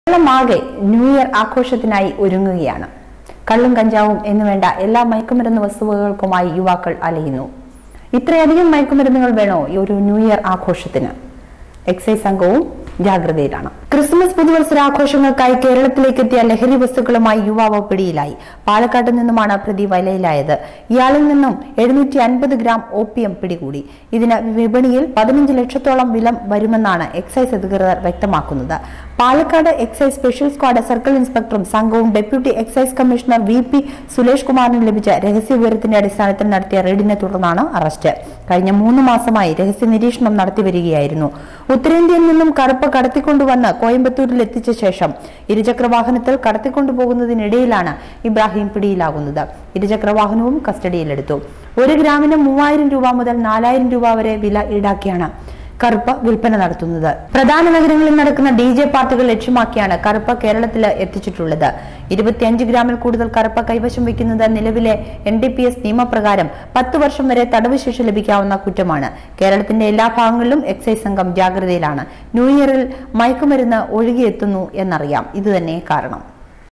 കേരളമാകെ new year ആഘോഷത്തിനായി ഒരുങ്ങുകയാണ് കള്ളും കഞ്ചാവും എന്നുവേണ്ട എല്ലാ മയക്കുമരുന്ന് വസ്തുവകകൾക്കുമായി യുവാക്കൾ അലയുന്നു ഇത്രയധികം മയക്കുമരുന്നുകൾ വേണോ ഈ ഒരു ന്യൂ ഇയർ ആഘോഷത്തിന് എക്സൈസ് സംഘവും ജാഗ്രതയിലാണ് ക്രിസ്മസ് പുതുവത്സരാഘോഷങ്ങൾക്കായി കേരളത്തിലേക്ക് എത്തിയ ലഹരി വസ്തുക്കളുമായി യുവാവ് പിടിയിലായി പാലക്കാട്ട് നിന്നുമാണ് പ്രതി വലയിലായത് ഇയാളിൽ നിന്നും എഴുന്നൂറ്റി അൻപത് ഗ്രാം ഓപ്പിയം പിടികൂടി ഇതിന് വിപണിയിൽ പതിനഞ്ച് ലക്ഷത്തോളം വില വരുമെന്നാണ് എക്സൈസ് അധികൃതർ വ്യക്തമാക്കുന്നത് Palakkad excise special squad circle ഇൻസ്പെക്ടറും സംഘവും deputy excise commissioner V P Suresh കുമാറിന് ലഭിച്ച രഹസ്യ വിവരത്തിന്റെ അടിസ്ഥാനത്തിൽ നടത്തിയ റെയ്ഡിനെ തുടർന്നാണ് അറസ്റ്റ് കഴിഞ്ഞ മൂന്ന് മാസമായി രഹസ്യ നിരീക്ഷണം നടത്തി വരികയായിരുന്നു ഉത്തരേന്ത്യയിൽ നിന്നും കറുപ്പ് കടത്തിക്കൊണ്ടുവന്ന് കോയമ്പത്തൂരിൽ എത്തിച്ച ശേഷം ഇരുചക്ര വാഹനത്തിൽ കടത്തിക്കൊണ്ടുപോകുന്നതിനിടയിലാണ് ഇബ്രാഹിം പിടിയിലാകുന്നത് ഇരുചക്ര വാഹനവും കസ്റ്റഡിയിലെടുത്തു ഒരു ഗ്രാമിന് മൂവായിരം രൂപ മുതൽ നാലായിരം രൂപ വരെ വില ഈടാക്കിയാണ് കറുപ്പ വിൽപ്പന നടത്തുന്നത് പ്രധാന നഗരങ്ങളിൽ നടക്കുന്ന ഡി ജെ പാർട്ടികൾ ലക്ഷ്യമാക്കിയാണ് കറുപ്പ കേരളത്തിൽ എത്തിച്ചിട്ടുള്ളത് ഇരുപത്തിയഞ്ച് ഗ്രാമിൽ കൂടുതൽ കറുപ്പ കൈവശം വയ്ക്കുന്നത് നിലവിലെ എൻ ഡി പി എസ് നിയമപ്രകാരം പത്ത് വർഷം വരെ തടവ് ശിക്ഷ ലഭിക്കാവുന്ന കുറ്റമാണ് കേരളത്തിന്റെ എല്ലാ ഭാഗങ്ങളിലും എക്സൈസ് സംഘം ജാഗ്രതയിലാണ് ന്യൂ ഇയറിൽ മയക്കുമരുന്ന് ഒഴുകിയെത്തുന്നു എന്നറിയാം ഇതുതന്നെ കാരണം